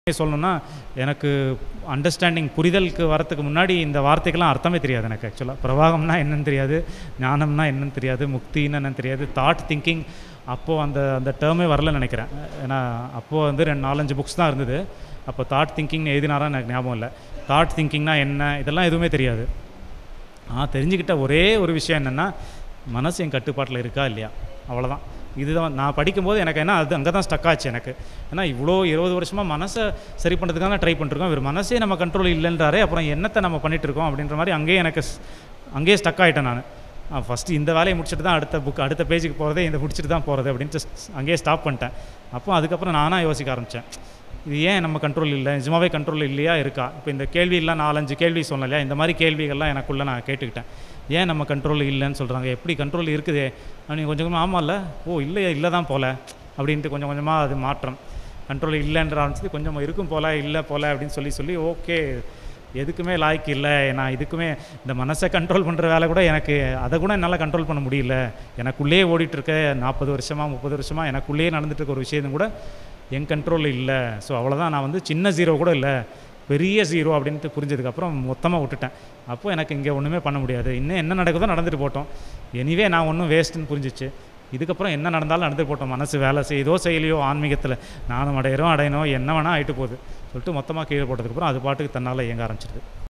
சொல்லணும்னா எனக்கு அண்டர்ஸ்டாண்டிங் புரிதலுக்கு வரத்துக்கு முன்னாடி இந்த வார்த்தைக்கெல்லாம் அர்த்தமே தெரியாது எனக்கு ஆக்சுவலாக பிரவாகம்னா என்னன்னு தெரியாது ஞானம்னா என்னன்னு தெரியாது முக்தின்னு என்னன்னு தெரியாது தாட் திங்கிங் அப்போது அந்த அந்த டேர்மே வரலன்னு நினைக்கிறேன் ஏன்னா அப்போது வந்து ரெண்டு நாலஞ்சு புக்ஸ் தான் இருந்தது அப்போ தாட் திங்கிங்னு எழுதினாரா எனக்கு ஞாபகம் இல்லை தாட் திங்கிங்னா என்ன இதெல்லாம் எதுவுமே தெரியாது நான் தெரிஞ்சுக்கிட்ட ஒரே ஒரு விஷயம் என்னென்னா மனசு என் கட்டுப்பாட்டில் இருக்கா இல்லையா அவ்வளோதான் இதுதான் நான் படிக்கும்போது எனக்கு என்ன அது அங்கே தான் ஸ்டக் ஆச்சு எனக்கு ஏன்னா இவ்வளோ இருபது வருஷமாக மனசை சரி பண்ணுறதுக்காக ட்ரை பண்ணிருக்கோம் இவர் மனசே நம்ம கண்ட்ரோல் இல்லைன்றாரே அப்புறம் என்னத்தை நம்ம பண்ணிட்டு இருக்கோம் அப்படின்ற மாதிரி அங்கேயே எனக்கு ஸ்- அங்கேயே ஸ்டக் ஆகிட்டேன் நான் ஃபஸ்ட்டு இந்த வேலையை முடிச்சுட்டு தான் அடுத்த புக் அடுத்த பேஜுக்கு போகிறதே இந்த முடிச்சுட்டு தான் போகிறது அப்படின்ட்டு ஸ்- அங்கேயே ஸ்டாப் பண்ணிட்டேன் அப்போ அதுக்கப்புறம் நானாக யோசிக்க ஆரம்பித்தேன் இது ஏன் நம்ம கண்ட்ரோல் இல்லை நிஜமாவே கண்ட்ரோல் இல்லையா இருக்கா இப்போ இந்த கேள்வியெல்லாம் நாலஞ்சு கேள்வி சொன்னேன் இல்லையா இந்த மாதிரி கேள்விகள்லாம் எனக்குள்ளே நான் கேட்டுக்கிட்டேன் ஏன் நம்ம கண்ட்ரோல் இல்லைன்னு சொல்கிறாங்க எப்படி கண்ட்ரோல் இருக்குதே அப்படின்னு கொஞ்சம் கொஞ்சமாக ஆமாம்ல ஓ இல்லையா இல்லை தான் போல அப்படின்ட்டு கொஞ்சம் கொஞ்சமாக அது மாற்றம் கண்ட்ரோல் இல்லைன்ற ஆரம்பிச்சது கொஞ்சம் இருக்கும் போல இல்லை போல அப்படின்னு சொல்லி சொல்லி ஓகே எதுக்குமே லாய்க்கு இல்லை நான் இதுக்குமே இந்த மனசை கண்ட்ரோல் பண்ணுற வேலை கூட எனக்கு அதை கூட என்னால் கண்ட்ரோல் பண்ண முடியல எனக்குள்ளேயே ஓடிட்டு இருக்க நாற்பது வருஷமாக முப்பது வருஷமாக எனக்குள்ளேயே நடந்துட்டு இருக்க ஒரு விஷயம் கூட என் கண்ட்ரோலில் இல்லை ஸோ அவ்வளோதான் நான் வந்து சின்ன ஜீரோ கூட இல்லை பெரிய ஜீரோ அப்படின்ட்டு புரிஞ்சதுக்கப்புறம் மொத்தமாக விட்டுட்டேன் அப்போ எனக்கு இங்கே ஒன்றுமே பண்ண முடியாது இன்னும் என்ன நடக்குதோ நடந்துட்டு போட்டோம் எனிவே நான் ஒன்றும் வேஸ்ட்டுன்னு புரிஞ்சிச்சு இதுக்கப்புறம் என்ன நடந்தாலும் நடந்துட்டு போட்டோம் மனசு வேலை செய்யுதோ செய்யலையோ ஆன்மீகத்தில் நானும் அடையிறோம் அடையணும் என்ன வேணால் ஆகிட்டு போகுது சொல்லிட்டு மொத்தமாக கீழே போட்டதுக்கப்புறம் அது பாட்டுக்கு தன்னால் இயங்க ஆரம்பிச்சிடுது